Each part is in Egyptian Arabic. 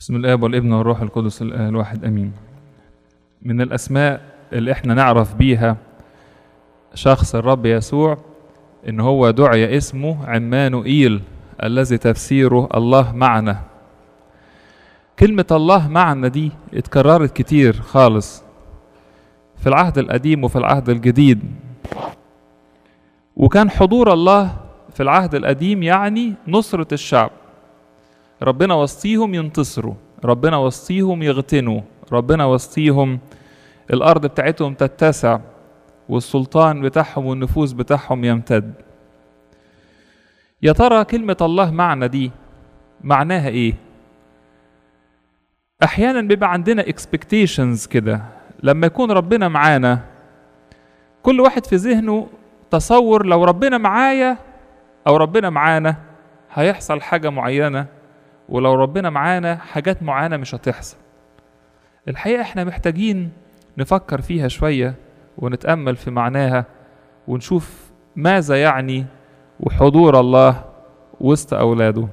بسم الاب والابن والروح القدس الاله الواحد امين من الاسماء اللي احنا نعرف بيها شخص الرب يسوع ان هو دعي اسمه عمانوئيل الذي تفسيره الله معنا كلمة الله معنا دي اتكررت كتير خالص في العهد القديم وفي العهد الجديد وكان حضور الله في العهد القديم يعني نصرة الشعب ربنا وسطيهم ينتصروا ربنا وسطيهم يغتنوا ربنا وسطيهم الأرض بتاعتهم تتسع والسلطان بتاعهم والنفوذ بتاعهم يمتد يا ترى كلمة الله معنا دي معناها ايه احيانا بيبقى عندنا expectations كده لما يكون ربنا معانا كل واحد في ذهنه تصور لو ربنا معايا او ربنا معانا هيحصل حاجة معينة ولو ربنا معانا حاجات معينة مش هتحصل الحقيقة احنا محتاجين نفكر فيها شوية ونتأمل في معناها ونشوف ماذا يعني وحضور الله وسط أولاده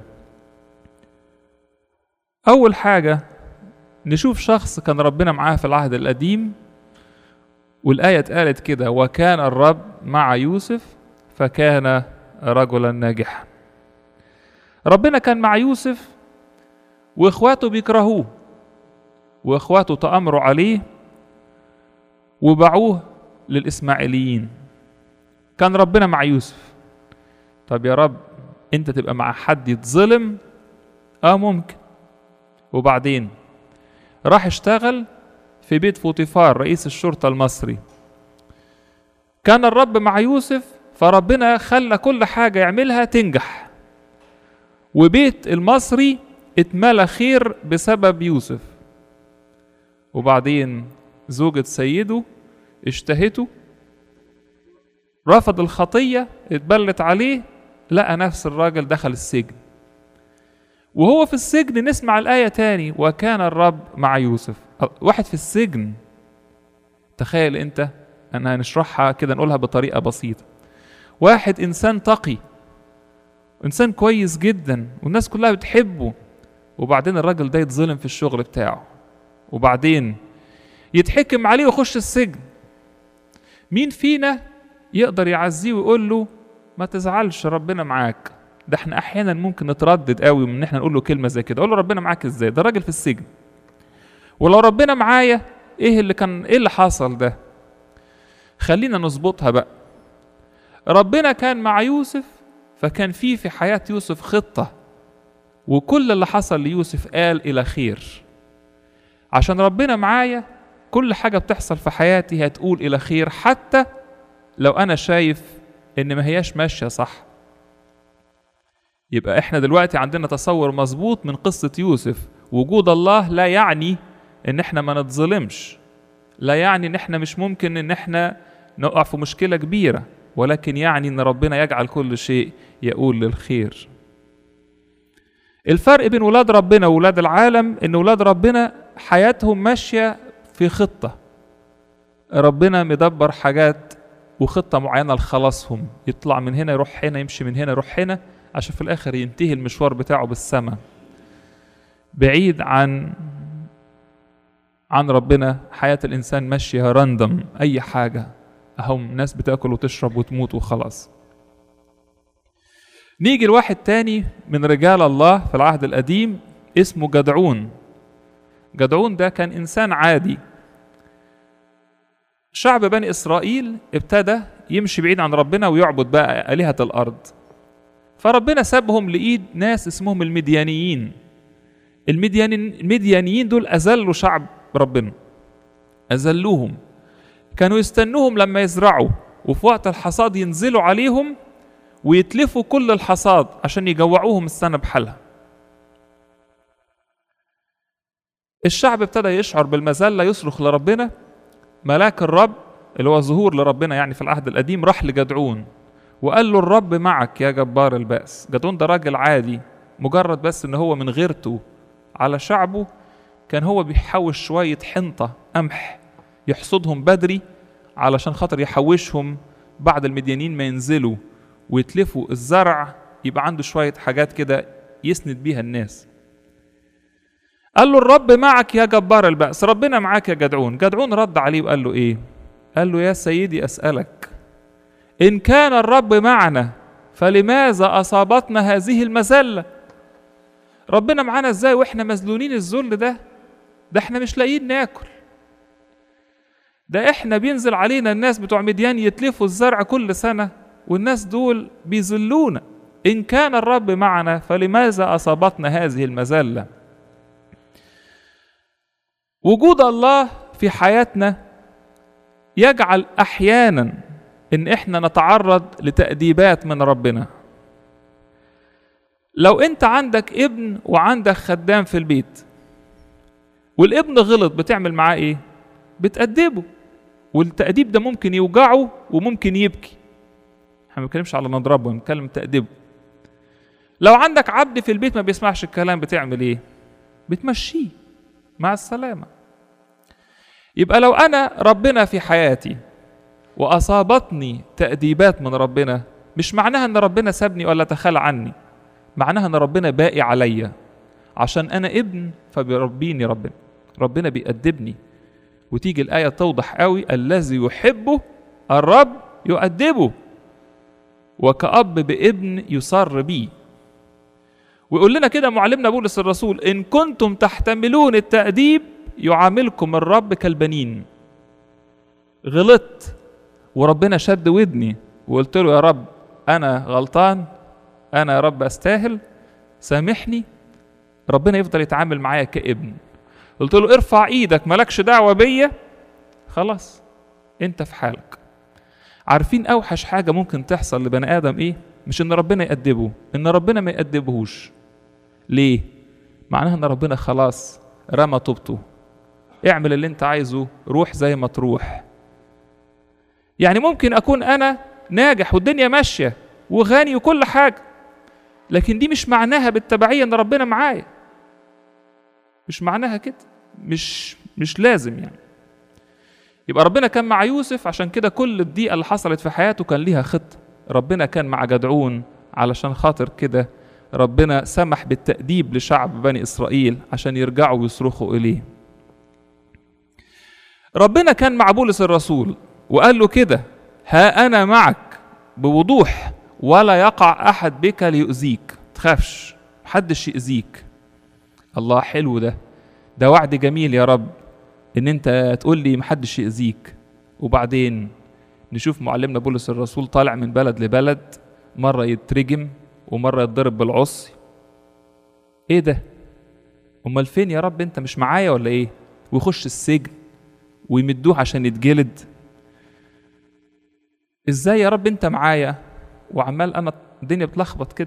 أول حاجة نشوف شخص كان ربنا معاه في العهد القديم والآية اتقالت كده وكان الرب مع يوسف فكان رجلا ناجحا ربنا كان مع يوسف واخواته بيكرهوه واخواته تأمروا عليه وباعوه للإسماعيليين كان ربنا مع يوسف طب يا رب انت تبقى مع حد يتظلم اه ممكن وبعدين راح اشتغل في بيت فوطيفار رئيس الشرطة المصري كان الرب مع يوسف فربنا خلى كل حاجة يعملها تنجح وبيت المصري اتملى خير بسبب يوسف وبعدين زوجة سيده اشتهته رفض الخطية اتبلت عليه لقى نفس الراجل دخل السجن وهو في السجن نسمع الآية تاني وكان الرب مع يوسف واحد في السجن تخيل انت انا هنشرحها كده نقولها بطريقة بسيطة واحد انسان تقي انسان كويس جدا والناس كلها بتحبه وبعدين الراجل ده يتظلم في الشغل بتاعه وبعدين يتحكم عليه ويخش السجن مين فينا يقدر يعزيه ويقول له ما تزعلش ربنا معاك ده احنا احيانا ممكن نتردد قوي من ان احنا نقول له كلمه زي كده اقول له ربنا معاك ازاي ده راجل في السجن ولو ربنا معايا ايه اللي كان ايه اللي حصل ده خلينا نظبطها بقى ربنا كان مع يوسف فكان في في حياه يوسف خطه وكل اللي حصل ليوسف قال الى خير عشان ربنا معايا كل حاجه بتحصل في حياتي هتقول الى خير حتى لو انا شايف ان ما هياش ماشيه صح يبقى احنا دلوقتي عندنا تصور مظبوط من قصه يوسف وجود الله لا يعني ان احنا ما نتظلمش لا يعني ان احنا مش ممكن ان احنا نقع في مشكله كبيره ولكن يعني ان ربنا يجعل كل شيء يقول للخير الفرق بين ولاد ربنا وولاد العالم ان ولاد ربنا حياتهم ماشيه في خطه ربنا مدبر حاجات وخطه معينه لخلاصهم يطلع من هنا يروح هنا يمشي من هنا يروح هنا عشان في الاخر ينتهي المشوار بتاعه بالسماء بعيد عن عن ربنا حياة الإنسان ماشية راندم أي حاجة أهم ناس بتاكل وتشرب وتموت وخلاص نيجي لواحد تاني من رجال الله في العهد القديم اسمه جدعون جدعون ده كان إنسان عادي شعب بني إسرائيل ابتدى يمشي بعيد عن ربنا ويعبد بقى آلهة الأرض فربنا سابهم لإيد ناس اسمهم المديانيين المديانيين دول أذلوا شعب ربنا أذلوهم كانوا يستنوهم لما يزرعوا وفي وقت الحصاد ينزلوا عليهم ويتلفوا كل الحصاد عشان يجوعوهم السنة بحالها الشعب ابتدى يشعر بالمذلة يصرخ لربنا ملاك الرب اللي هو ظهور لربنا يعني في العهد القديم راح لجدعون وقال له الرب معك يا جبار البأس جدعون ده راجل عادي مجرد بس ان هو من غيرته على شعبه كان هو بيحوش شوية حنطة قمح يحصدهم بدري علشان خاطر يحوشهم بعد المديانين ما ينزلوا ويتلفوا الزرع يبقى عنده شوية حاجات كده يسند بيها الناس قال له الرب معك يا جبار البأس ربنا معاك يا جدعون جدعون رد عليه وقال له ايه قال له يا سيدي أسألك إن كان الرب معنا فلماذا أصابتنا هذه المذلة ربنا معانا ازاي واحنا مذلولين الذل ده ده احنا مش لاقيين ناكل ده احنا بينزل علينا الناس بتوع مديان يتلفوا الزرع كل سنة والناس دول بيذلونا إن كان الرب معنا فلماذا أصابتنا هذه المذلة وجود الله في حياتنا يجعل أحيانا إن إحنا نتعرض لتأديبات من ربنا لو أنت عندك ابن وعندك خدام في البيت والابن غلط بتعمل معاه إيه؟ بتأدبه والتأديب ده ممكن يوجعه وممكن يبكي احنا ما بنتكلمش على نضربه بنتكلم تأديبه لو عندك عبد في البيت ما بيسمعش الكلام بتعمل ايه بتمشيه مع السلامة يبقى لو أنا ربنا في حياتي وأصابتني تأديبات من ربنا مش معناها إن ربنا سابني ولا تخلى عني معناها إن ربنا باقي عليا عشان أنا ابن فبيربيني ربنا ربنا بيأدبني وتيجي الآية توضح قوي الذي يحبه الرب يؤدبه وكأب بابن يصر بيه ويقول لنا كده معلمنا بولس الرسول إن كنتم تحتملون التأديب يعاملكم الرب كالبنين غلطت وربنا شد ودني وقلت له يا رب أنا غلطان أنا يا رب أستاهل سامحني ربنا يفضل يتعامل معايا كابن قلت له ارفع ايدك مالكش دعوة بيا خلاص انت في حالك عارفين اوحش حاجة ممكن تحصل لبني ادم ايه مش ان ربنا يأدبه ان ربنا ما يأدبهوش ليه معناها ان ربنا خلاص رمى طوبته اعمل اللي انت عايزه روح زي ما تروح يعني ممكن اكون انا ناجح والدنيا ماشيه وغني وكل حاجه لكن دي مش معناها بالتبعيه ان ربنا معايا مش معناها كده مش مش لازم يعني يبقى ربنا كان مع يوسف عشان كده كل الضيقه اللي حصلت في حياته كان ليها خطه ربنا كان مع جدعون علشان خاطر كده ربنا سمح بالتأديب لشعب بني إسرائيل عشان يرجعوا ويصرخوا إليه ربنا كان مع بولس الرسول وقال له كده ها أنا معك بوضوح ولا يقع أحد بك ليؤذيك تخافش محدش يأذيك الله حلو ده ده وعد جميل يا رب ان انت تقول لي محدش يأذيك وبعدين نشوف معلمنا بولس الرسول طالع من بلد لبلد مرة يترجم ومرة يتضرب بالعصي ايه ده امال فين يا رب انت مش معايا ولا ايه ويخش السجن ويمدوه عشان يتجلد ازاي يا رب انت معايا وعمال انا الدنيا بتلخبط كده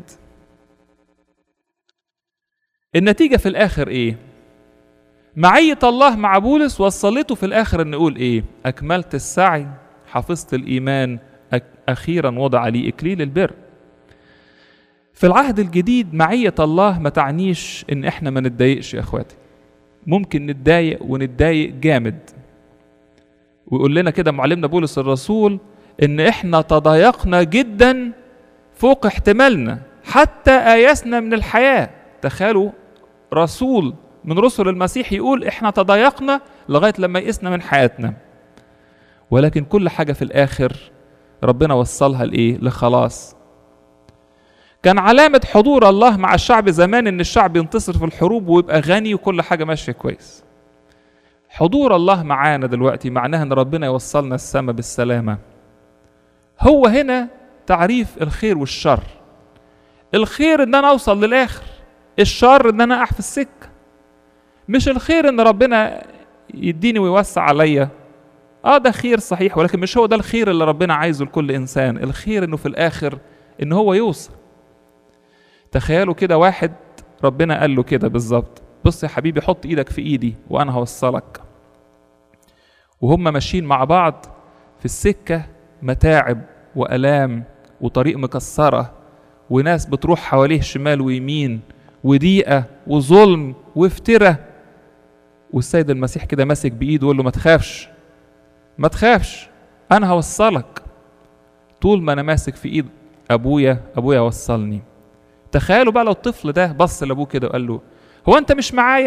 النتيجة في الآخر إيه؟ معية الله مع بولس وصلته في الآخر إن نقول إيه؟ أكملت السعي حفظت الإيمان أك أخيرا وضع لي إكليل البر في العهد الجديد معية الله ما تعنيش إن إحنا ما نتضايقش يا إخواتي ممكن نتضايق ونتضايق جامد ويقول لنا كده معلمنا بولس الرسول إن إحنا تضايقنا جدا فوق احتمالنا حتى آيسنا من الحياة تخيلوا رسول من رسل المسيح يقول احنا تضايقنا لغايه لما يئسنا من حياتنا ولكن كل حاجه في الاخر ربنا وصلها لايه لخلاص كان علامة حضور الله مع الشعب زمان إن الشعب ينتصر في الحروب ويبقى غني وكل حاجة ماشية كويس. حضور الله معانا دلوقتي معناها إن ربنا يوصلنا السماء بالسلامة. هو هنا تعريف الخير والشر. الخير إن أنا أوصل للآخر. الشر ان انا اقع في السكه مش الخير ان ربنا يديني ويوسع عليا اه ده خير صحيح ولكن مش هو ده الخير اللي ربنا عايزه لكل انسان الخير انه في الاخر ان هو يوصل تخيلوا كده واحد ربنا قال له كده بالظبط بص يا حبيبي حط ايدك في ايدي وانا هوصلك وهم ماشيين مع بعض في السكه متاعب والام وطريق مكسره وناس بتروح حواليه شمال ويمين وضيقه وظلم وافتراء والسيد المسيح كده ماسك بايده ويقول له ما تخافش ما تخافش انا هوصلك طول ما انا ماسك في ايد ابويا ابويا وصلني تخيلوا بقى لو الطفل ده بص لابوه كده وقال له هو انت مش معايا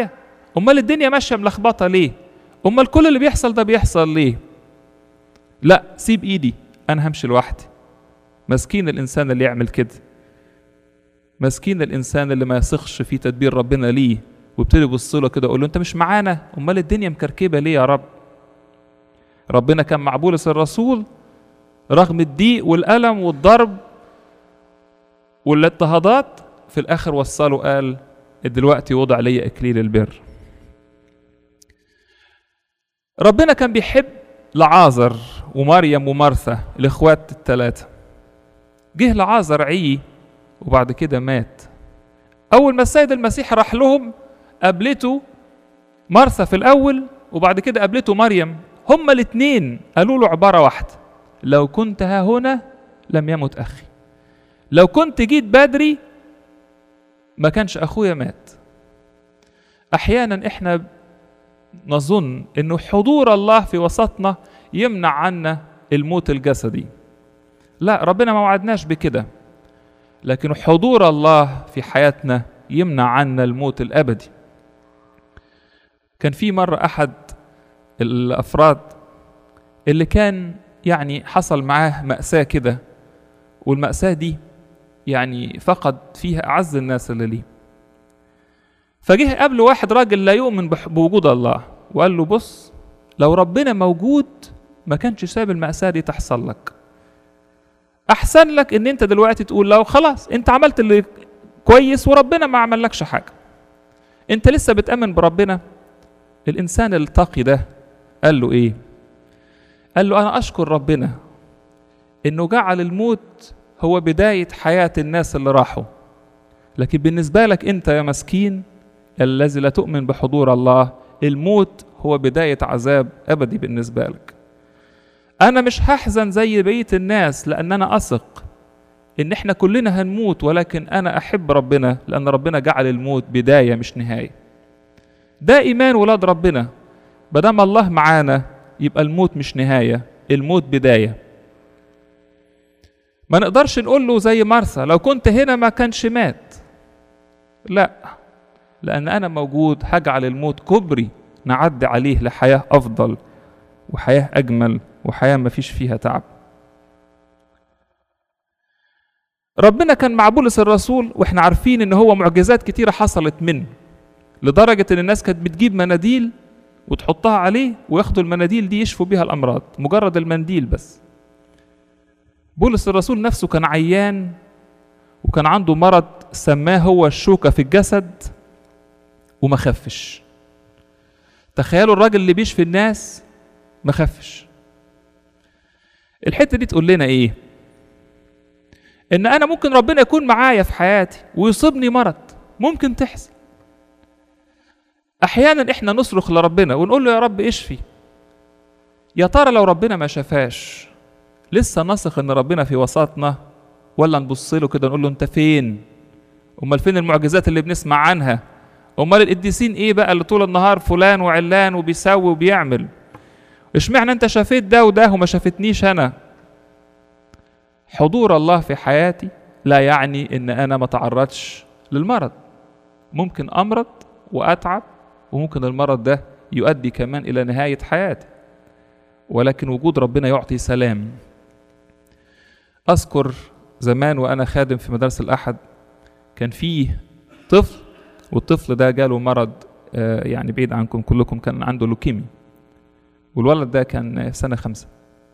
امال الدنيا ماشيه ملخبطه ليه امال كل اللي بيحصل ده بيحصل ليه لا سيب ايدي انا همشي لوحدي مسكين الانسان اللي يعمل كده مسكين الانسان اللي ما يثقش في تدبير ربنا ليه وابتدي يبص له كده يقول له انت مش معانا امال الدنيا مكركبه ليه يا رب ربنا كان مع بولس الرسول رغم الضيق والالم والضرب والاضطهادات في الاخر وصله قال دلوقتي وضع لي اكليل البر ربنا كان بيحب لعازر ومريم ومرثا الاخوات الثلاثه جه لعازر عي وبعد كده مات اول ما السيد المسيح راح لهم قابلته مرثا في الاول وبعد كده قابلته مريم هما الاثنين قالوا له عباره واحده لو كنت ها هنا لم يمت اخي لو كنت جيت بدري ما كانش اخويا مات احيانا احنا نظن انه حضور الله في وسطنا يمنع عنا الموت الجسدي لا ربنا ما وعدناش بكده لكن حضور الله في حياتنا يمنع عنا الموت الابدي كان في مره احد الافراد اللي كان يعني حصل معاه ماساه كده والماساه دي يعني فقد فيها اعز الناس اللي ليه فجه قبله واحد راجل لا يؤمن بوجود الله وقال له بص لو ربنا موجود ما كانش ساب المأساة دي تحصل لك أحسن لك إن أنت دلوقتي تقول لو خلاص أنت عملت اللي كويس وربنا ما عملكش حاجة أنت لسه بتأمن بربنا الإنسان التقي ده قال له إيه قال له أنا أشكر ربنا إنه جعل الموت هو بداية حياة الناس اللي راحوا لكن بالنسبة لك أنت يا مسكين الذي لا تؤمن بحضور الله الموت هو بداية عذاب أبدي بالنسبة لك أنا مش هحزن زي بقية الناس لأن أنا أثق إن إحنا كلنا هنموت ولكن أنا أحب ربنا لأن ربنا جعل الموت بداية مش نهاية ده إيمان ولاد ربنا بدام الله معانا يبقى الموت مش نهاية الموت بداية ما نقدرش نقول له زي مرسى لو كنت هنا ما كانش مات لا لأن أنا موجود هجعل الموت كبري نعدي عليه لحياة أفضل وحياة أجمل وحياة ما فيش فيها تعب ربنا كان مع بولس الرسول واحنا عارفين ان هو معجزات كتيرة حصلت منه لدرجة ان الناس كانت بتجيب مناديل وتحطها عليه وياخدوا المناديل دي يشفوا بيها الأمراض مجرد المنديل بس بولس الرسول نفسه كان عيان وكان عنده مرض سماه هو الشوكة في الجسد وما خفش تخيلوا الراجل اللي بيشفي الناس ما خفش الحته دي تقول لنا ايه ان انا ممكن ربنا يكون معايا في حياتي ويصيبني مرض ممكن تحصل احيانا احنا نصرخ لربنا ونقول له يا رب اشفي يا ترى لو ربنا ما شفاش لسه نثق ان ربنا في وسطنا ولا نبص له كده نقول له انت فين امال فين المعجزات اللي بنسمع عنها امال القديسين ايه بقى اللي طول النهار فلان وعلان وبيسوي وبيعمل اشمعنى انت شافيت ده وده وما شافتنيش انا حضور الله في حياتي لا يعني ان انا ما تعرضش للمرض ممكن امرض واتعب وممكن المرض ده يؤدي كمان الى نهايه حياتي ولكن وجود ربنا يعطي سلام اذكر زمان وانا خادم في مدرسه الاحد كان فيه طفل والطفل ده جاله مرض يعني بعيد عنكم كلكم كان عنده لوكيمي والولد ده كان في سنه خمسه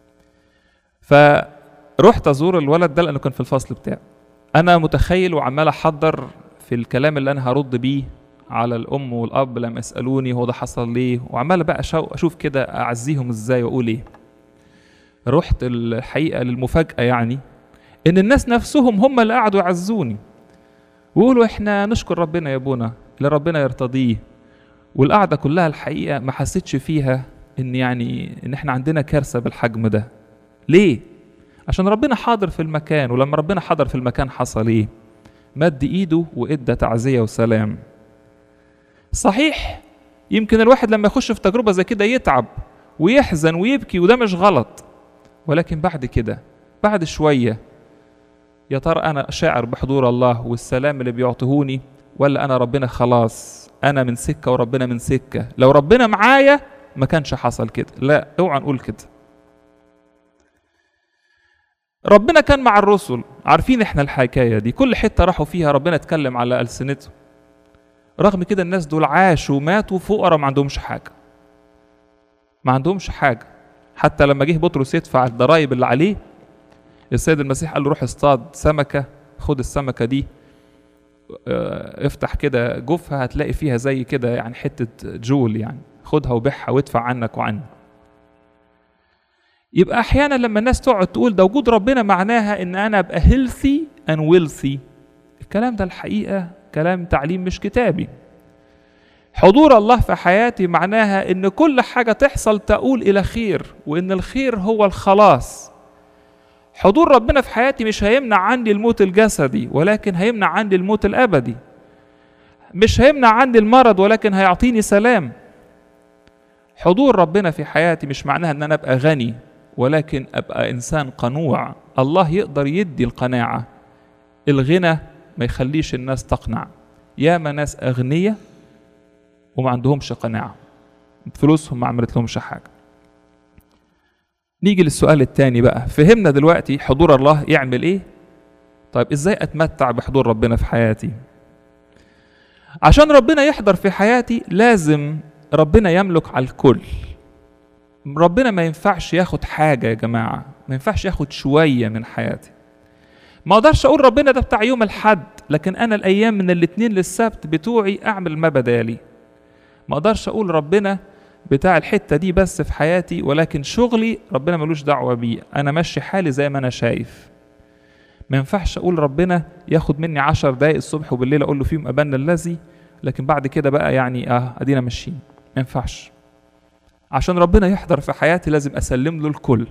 فرحت ازور الولد ده لانه كان في الفصل بتاعي انا متخيل وعمال احضر في الكلام اللي انا هرد بيه على الام والاب لما يسالوني هو ده حصل ليه وعمال بقى اشوف كده اعزيهم ازاي واقول ايه رحت الحقيقه للمفاجاه يعني ان الناس نفسهم هم اللي قعدوا يعزوني ويقولوا احنا نشكر ربنا يا ابونا اللي ربنا يرتضيه والقعده كلها الحقيقه ما حسيتش فيها ان يعني ان احنا عندنا كارثه بالحجم ده ليه عشان ربنا حاضر في المكان ولما ربنا حضر في المكان حصل ايه مد ايده وادى تعزيه وسلام صحيح يمكن الواحد لما يخش في تجربه زي كده يتعب ويحزن ويبكي وده مش غلط ولكن بعد كده بعد شويه يا ترى انا شاعر بحضور الله والسلام اللي بيعطيهوني ولا انا ربنا خلاص انا من سكه وربنا من سكه لو ربنا معايا ما كانش حصل كده لا اوعى نقول كده ربنا كان مع الرسل عارفين احنا الحكايه دي كل حته راحوا فيها ربنا اتكلم على السنتهم رغم كده الناس دول عاشوا وماتوا فقراء ما عندهمش حاجه ما عندهمش حاجه حتى لما جه بطرس يدفع الضرايب اللي عليه السيد المسيح قال له روح اصطاد سمكه خد السمكه دي اه، افتح كده جوفها هتلاقي فيها زي كده يعني حته جول يعني خدها وبيعها وادفع عنك وعني يبقى احيانا لما الناس تقعد تقول ده وجود ربنا معناها ان انا ابقى هيلثي and wealthy الكلام ده الحقيقه كلام تعليم مش كتابي حضور الله في حياتي معناها ان كل حاجه تحصل تقول الى خير وان الخير هو الخلاص حضور ربنا في حياتي مش هيمنع عني الموت الجسدي ولكن هيمنع عني الموت الابدي مش هيمنع عني المرض ولكن هيعطيني سلام حضور ربنا في حياتي مش معناها ان انا ابقى غني ولكن ابقى انسان قنوع الله يقدر يدي القناعه الغنى ما يخليش الناس تقنع ياما ناس اغنياء وما عندهمش قناعه فلوسهم ما عملت لهمش حاجه نيجي للسؤال التاني بقى فهمنا دلوقتي حضور الله يعمل ايه طيب ازاي اتمتع بحضور ربنا في حياتي عشان ربنا يحضر في حياتي لازم ربنا يملك على الكل ربنا ما ينفعش ياخد حاجة يا جماعة ما ينفعش ياخد شوية من حياتي ما اقدرش اقول ربنا ده بتاع يوم الحد لكن انا الايام من الاثنين للسبت بتوعي اعمل ما بدالي ما اقدرش اقول ربنا بتاع الحتة دي بس في حياتي ولكن شغلي ربنا ملوش دعوة بيه انا ماشي حالي زي ما انا شايف ما ينفعش اقول ربنا ياخد مني عشر دقايق الصبح وبالليل اقول له فيهم ابانا الذي لكن بعد كده بقى يعني اه ادينا ماشيين ما ينفعش عشان ربنا يحضر في حياتي لازم اسلم له الكل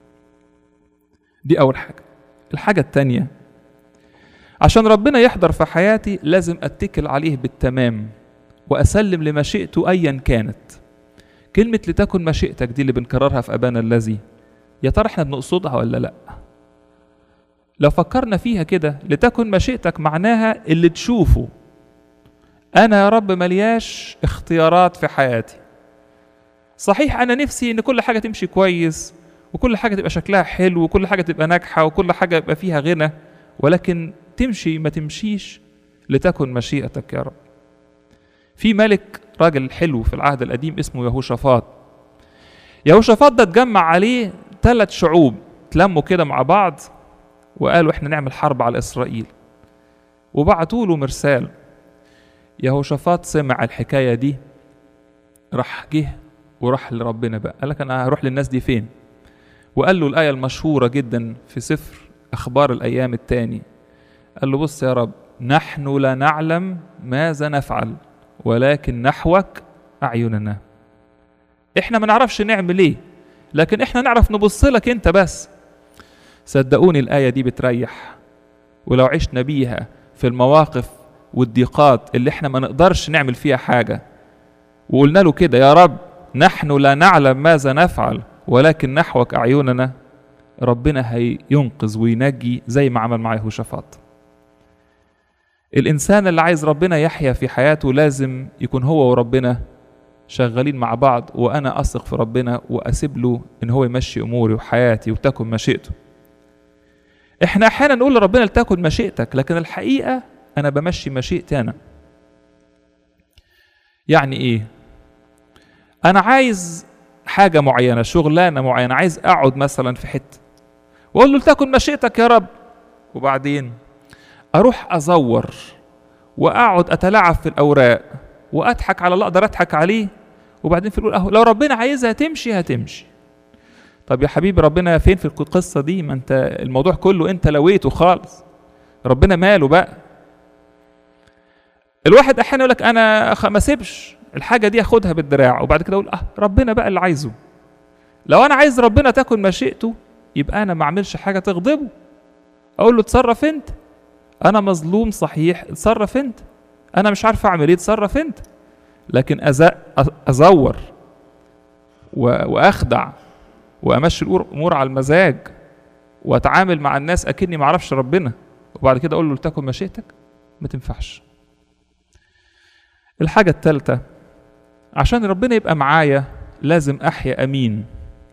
دي اول حاجه الحاجه التانية عشان ربنا يحضر في حياتي لازم اتكل عليه بالتمام واسلم لمشيئته ايا كانت كلمه لتكن مشيئتك دي اللي بنكررها في ابانا الذي يا ترى احنا بنقصدها ولا لا لو فكرنا فيها كده لتكن مشيئتك معناها اللي تشوفه انا يا رب ملياش اختيارات في حياتي صحيح انا نفسي ان كل حاجه تمشي كويس وكل حاجه تبقى شكلها حلو وكل حاجه تبقى ناجحه وكل حاجه يبقى فيها غنى ولكن تمشي ما تمشيش لتكن مشيئتك يا رب في ملك راجل حلو في العهد القديم اسمه يهوشافاط يهوشافاط ده اتجمع عليه ثلاث شعوب تلموا كده مع بعض وقالوا احنا نعمل حرب على اسرائيل وبعتوا له مرسال يهوشافاط سمع الحكايه دي راح جه وراح لربنا بقى قال لك انا هروح للناس دي فين وقال له الايه المشهوره جدا في سفر اخبار الايام الثاني قال له بص يا رب نحن لا نعلم ماذا نفعل ولكن نحوك اعيننا احنا ما نعرفش نعمل ايه لكن احنا نعرف نبص لك انت بس صدقوني الايه دي بتريح ولو عشنا بيها في المواقف والضيقات اللي احنا ما نقدرش نعمل فيها حاجه وقلنا له كده يا رب نحن لا نعلم ماذا نفعل ولكن نحوك أعيننا ربنا هينقذ وينجي زي ما عمل مع يهوشافاط الإنسان اللي عايز ربنا يحيا في حياته لازم يكون هو وربنا شغالين مع بعض وأنا أثق في ربنا وأسيب له إن هو يمشي أموري وحياتي وتكن مشيئته إحنا أحيانا نقول لربنا لتكن مشيئتك لكن الحقيقة أنا بمشي مشيئتي أنا يعني إيه انا عايز حاجه معينه شغلانه معينه عايز اقعد مثلا في حته واقول له لتكن مشيئتك يا رب وبعدين اروح ازور واقعد اتلاعب في الاوراق واضحك على اللي اقدر اضحك عليه وبعدين في الاول اهو لو ربنا عايزها تمشي هتمشي طب يا حبيبي ربنا فين في القصه دي ما انت الموضوع كله انت لويته خالص ربنا ماله بقى الواحد احيانا يقول لك انا ما سيبش الحاجه دي اخدها بالدراع وبعد كده اقول اه ربنا بقى اللي عايزه لو انا عايز ربنا تكن مشيئته يبقى انا ما اعملش حاجه تغضبه اقول له اتصرف انت انا مظلوم صحيح اتصرف انت انا مش عارف اعمل ايه اتصرف انت لكن أز... ازور و... واخدع وامشي الامور على المزاج واتعامل مع الناس اكني ما اعرفش ربنا وبعد كده اقول له لتكن مشيئتك ما تنفعش الحاجة الثالثة عشان ربنا يبقى معايا لازم أحيا أمين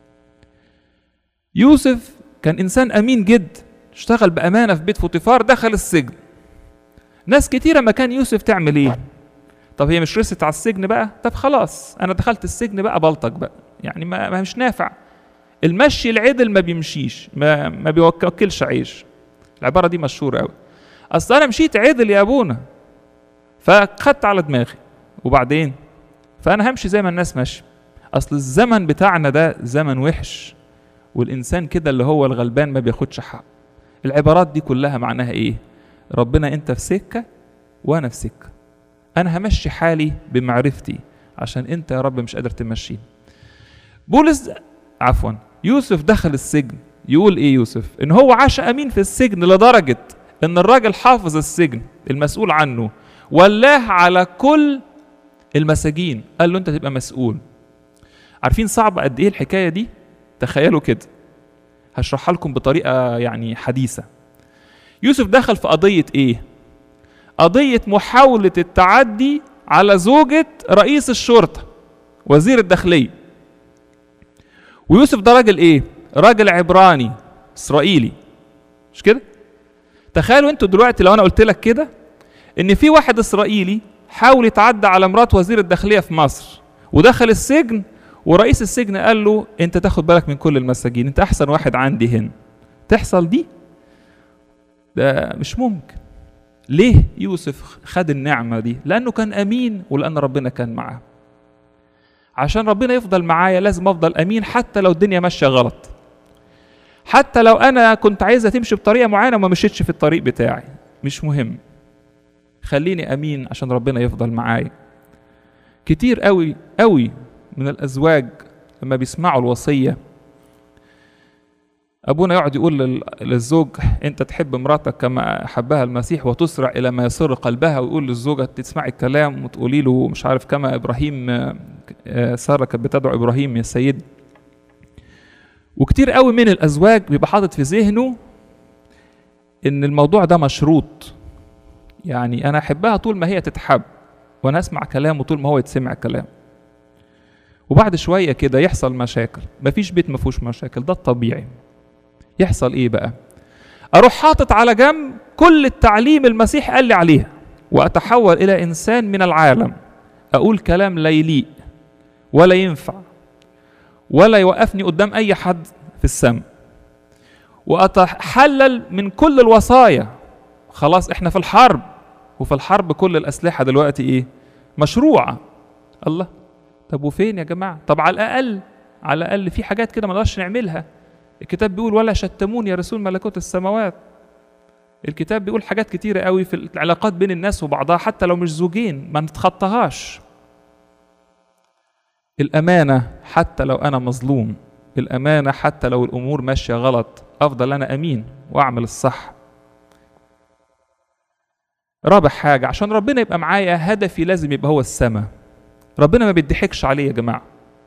يوسف كان إنسان أمين جدا اشتغل بأمانة في بيت فوطيفار دخل السجن ناس كتيرة ما كان يوسف تعمل إيه طب هي مش رست على السجن بقى طب خلاص أنا دخلت السجن بقى بلطج بقى يعني ما, ما مش نافع المشي العدل ما بيمشيش ما, ما بيوكلش عيش العبارة دي مشهورة قوي أصل أنا مشيت عدل يا أبونا فخدت على دماغي وبعدين فأنا همشي زي ما الناس ماشية أصل الزمن بتاعنا ده زمن وحش والإنسان كده اللي هو الغلبان ما بياخدش حق العبارات دي كلها معناها إيه ربنا أنت في سكة وأنا في سكة أنا همشي حالي بمعرفتي عشان أنت يا رب مش قادر تمشيني بولس عفوا يوسف دخل السجن يقول ايه يوسف ان هو عاش امين في السجن لدرجه ان الراجل حافظ السجن المسؤول عنه ولاه على كل المساجين قال له انت تبقى مسؤول عارفين صعب قد ايه الحكايه دي تخيلوا كده هشرحها لكم بطريقه يعني حديثه يوسف دخل في قضيه ايه قضيه محاوله التعدي على زوجة رئيس الشرطة وزير الداخلية ويوسف ده راجل ايه راجل عبراني اسرائيلي مش كده تخيلوا انتوا دلوقتي لو انا قلت لك كده ان في واحد اسرائيلي حاول يتعدى على مرات وزير الداخليه في مصر ودخل السجن ورئيس السجن قال له انت تاخد بالك من كل المساجين انت احسن واحد عندي هنا تحصل دي ده مش ممكن ليه يوسف خد النعمه دي لانه كان امين ولان ربنا كان معاه عشان ربنا يفضل معايا لازم افضل امين حتى لو الدنيا ماشيه غلط حتى لو انا كنت عايزه تمشي بطريقه معينه وما مشيتش في الطريق بتاعي مش مهم خليني امين عشان ربنا يفضل معايا كتير قوي قوي من الازواج لما بيسمعوا الوصيه ابونا يقعد يقول للزوج انت تحب مراتك كما احبها المسيح وتسرع الى ما يسر قلبها ويقول للزوجه تسمعي الكلام وتقولي له مش عارف كما ابراهيم ساره كانت بتدعو ابراهيم يا سيدي وكتير قوي من الازواج بيبقى حاطط في ذهنه ان الموضوع ده مشروط يعني انا احبها طول ما هي تتحب وانا اسمع كلامه طول ما هو يتسمع كلام وبعد شويه كده يحصل مشاكل مفيش بيت ما فيهوش مشاكل ده الطبيعي يحصل ايه بقى اروح حاطط على جنب كل التعليم المسيح قال لي عليها واتحول الى انسان من العالم اقول كلام لا يليق ولا ينفع ولا يوقفني قدام اي حد في السماء واتحلل من كل الوصايا خلاص احنا في الحرب وفي الحرب كل الاسلحه دلوقتي ايه مشروعه الله طب وفين يا جماعه طب على الاقل على الاقل في حاجات كده ما نقدرش نعملها الكتاب بيقول ولا شتمون يا رسول ملكوت السماوات الكتاب بيقول حاجات كتيرة قوي في العلاقات بين الناس وبعضها حتى لو مش زوجين ما نتخطاهاش الأمانة حتى لو أنا مظلوم الأمانة حتى لو الأمور ماشية غلط أفضل أنا أمين وأعمل الصح رابع حاجة عشان ربنا يبقى معايا هدفي لازم يبقى هو السماء ربنا ما بيضحكش عليه يا جماعة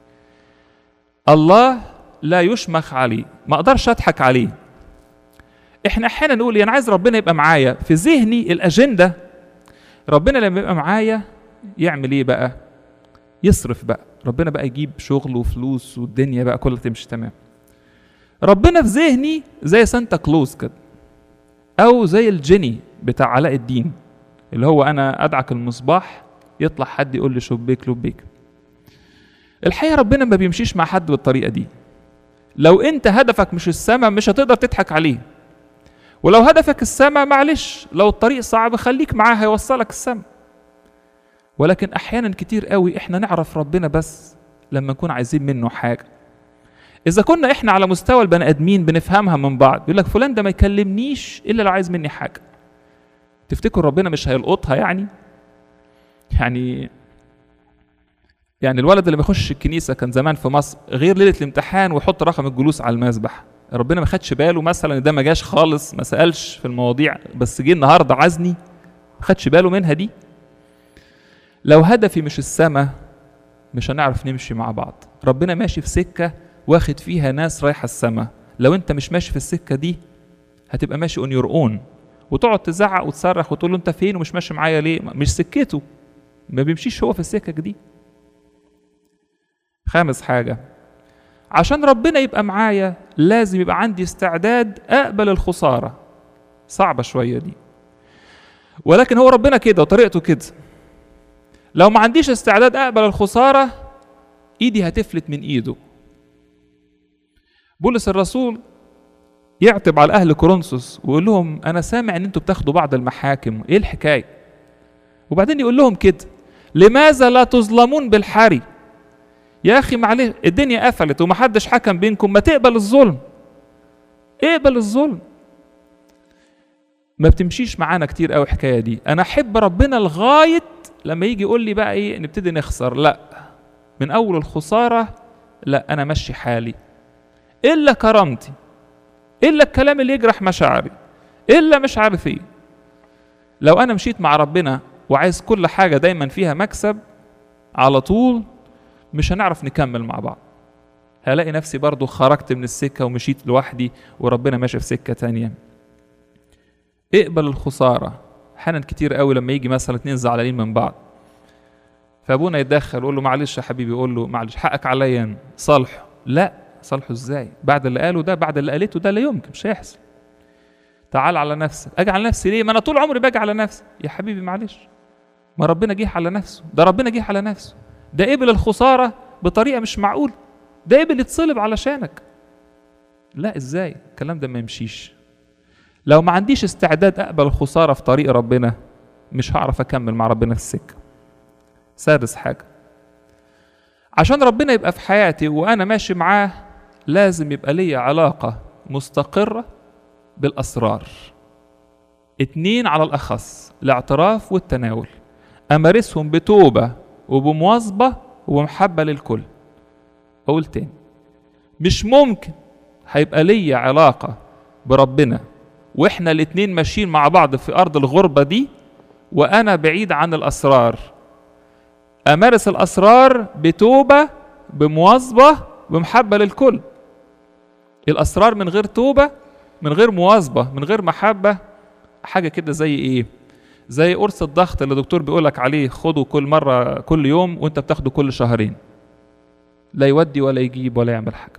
الله لا يشمخ عليه ما اقدرش اضحك عليه احنا احيانا نقول انا عايز ربنا يبقى معايا في ذهني الاجنده ربنا لما يبقى معايا يعمل ايه بقى يصرف بقى ربنا بقى يجيب شغل وفلوس والدنيا بقى كلها تمشي تمام ربنا في ذهني زي سانتا كلوز كده او زي الجيني بتاع علاء الدين اللي هو انا ادعك المصباح يطلع حد يقول لي شبيك لبيك الحقيقه ربنا ما بيمشيش مع حد بالطريقه دي لو انت هدفك مش السماء مش هتقدر تضحك عليه ولو هدفك السماء معلش لو الطريق صعب خليك معاه هيوصلك السماء ولكن احيانا كتير قوي احنا نعرف ربنا بس لما نكون عايزين منه حاجه اذا كنا احنا على مستوى البني ادمين بنفهمها من بعض يقول لك فلان ده ما يكلمنيش الا لو عايز مني حاجه تفتكر ربنا مش هيلقطها يعني يعني يعني الولد اللي بيخش الكنيسه كان زمان في مصر غير ليله الامتحان ويحط رقم الجلوس على المسبح ربنا ما خدش باله مثلا ده ما جاش خالص ما سالش في المواضيع بس جه النهارده عزني ما خدش باله منها دي لو هدفي مش السما مش هنعرف نمشي مع بعض ربنا ماشي في سكه واخد فيها ناس رايحه السما لو انت مش ماشي في السكه دي هتبقى ماشي اون يور اون وتقعد تزعق وتصرخ وتقول له انت فين ومش ماشي معايا ليه مش سكته ما بيمشيش هو في السكك دي خامس حاجة عشان ربنا يبقى معايا لازم يبقى عندي استعداد أقبل الخسارة صعبة شوية دي ولكن هو ربنا كده وطريقته كده لو ما عنديش استعداد أقبل الخسارة إيدي هتفلت من إيده بولس الرسول يعتب على أهل كورنثوس ويقول لهم أنا سامع إن أنتوا بتاخدوا بعض المحاكم إيه الحكاية وبعدين يقول لهم كده لماذا لا تظلمون بالحري يا اخي معلش الدنيا قفلت ومحدش حكم بينكم ما تقبل الظلم اقبل الظلم ما بتمشيش معانا كتير قوي الحكايه دي انا احب ربنا لغايه لما يجي يقول لي بقى ايه نبتدي نخسر لا من اول الخساره لا انا ماشي حالي الا كرامتي الا الكلام اللي يجرح مشاعري الا مش عارف ايه لو انا مشيت مع ربنا وعايز كل حاجه دايما فيها مكسب على طول مش هنعرف نكمل مع بعض هلاقي نفسي برضو خرجت من السكة ومشيت لوحدي وربنا ماشي في سكة تانية اقبل الخسارة احيانا كتير قوي لما يجي مثلا اتنين زعلانين من بعض فابونا يتدخل يقول له معلش يا حبيبي يقول له معلش حقك عليا صالحه لا صالحه ازاي بعد اللي قاله ده بعد اللي قالته ده لا يمكن مش هيحصل تعال على نفسك اجي على نفسي ليه ما انا طول عمري باجي على نفسي يا حبيبي معلش ما ربنا جه على نفسه ده ربنا جه على نفسه ده قبل الخسارة بطريقة مش معقولة ده قبل يتصلب علشانك لا ازاي الكلام ده ما يمشيش لو ما عنديش استعداد اقبل الخسارة في طريق ربنا مش هعرف اكمل مع ربنا في السكة سادس حاجة عشان ربنا يبقى في حياتي وانا ماشي معاه لازم يبقى لي علاقة مستقرة بالاسرار اتنين على الاخص الاعتراف والتناول امارسهم بتوبة وبمواظبة ومحبة للكل أقول تاني مش ممكن هيبقى ليا علاقة بربنا وإحنا الاتنين ماشيين مع بعض في أرض الغربة دي وأنا بعيد عن الأسرار أمارس الأسرار بتوبة بمواظبة بمحبة للكل الأسرار من غير توبة من غير مواظبة من غير محبة حاجة كده زي إيه زي قرص الضغط اللي الدكتور بيقولك عليه خده كل مرة كل يوم وانت بتاخده كل شهرين لا يودي ولا يجيب ولا يعمل حاجة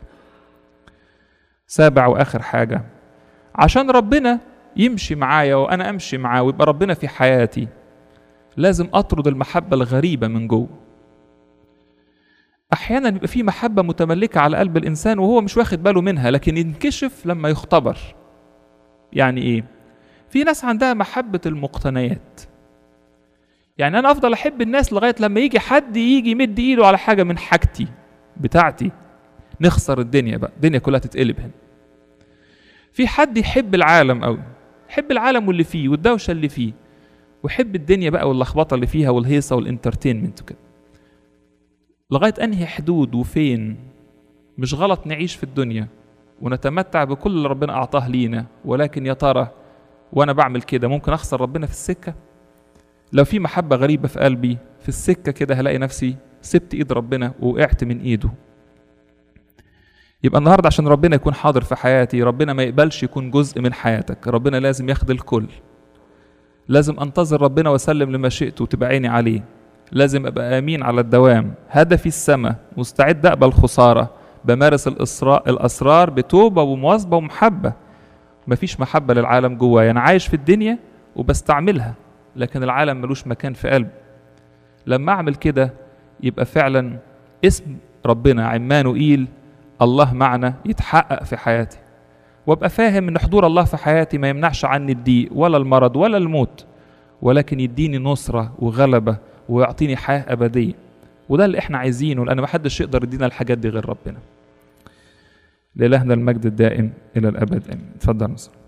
سابع وآخر حاجة عشان ربنا يمشي معايا وأنا أمشي معاه ويبقى ربنا في حياتي لازم أطرد المحبة الغريبة من جوه أحيانا بيبقى في محبة متملكة على قلب الإنسان وهو مش واخد باله منها لكن ينكشف لما يختبر يعني إيه؟ في ناس عندها محبة المقتنيات يعني أنا أفضل أحب الناس لغاية لما يجي حد يجي يمد إيده على حاجة من حاجتي بتاعتي نخسر الدنيا بقى الدنيا كلها تتقلب هنا في حد يحب العالم قوي يحب العالم واللي فيه والدوشة اللي فيه ويحب الدنيا بقى واللخبطة اللي فيها والهيصة والانترتينمنت وكده لغاية أنهي حدود وفين مش غلط نعيش في الدنيا ونتمتع بكل اللي ربنا أعطاه لينا ولكن يا ترى وانا بعمل كده ممكن اخسر ربنا في السكه لو في محبه غريبه في قلبي في السكه كده هلاقي نفسي سبت ايد ربنا ووقعت من ايده يبقى النهارده عشان ربنا يكون حاضر في حياتي ربنا ما يقبلش يكون جزء من حياتك ربنا لازم ياخد الكل لازم انتظر ربنا واسلم لمشيئته وتبقى عيني عليه لازم ابقى امين على الدوام هدفي السماء مستعد اقبل خساره بمارس الاسراء الاسرار بتوبه ومواظبه ومحبه مفيش محبة للعالم جوايا أنا عايش في الدنيا وبستعملها لكن العالم ملوش مكان في قلبي لما أعمل كده يبقى فعلا اسم ربنا عمانوئيل الله معنا يتحقق في حياتي وابقى فاهم ان حضور الله في حياتي ما يمنعش عني الضيق ولا المرض ولا الموت ولكن يديني نصرة وغلبة ويعطيني حياة أبدية وده اللي احنا عايزينه لأن محدش يقدر يدينا الحاجات دي غير ربنا لإلهنا المجد الدائم إلى الأبد آمين اتفضل مصر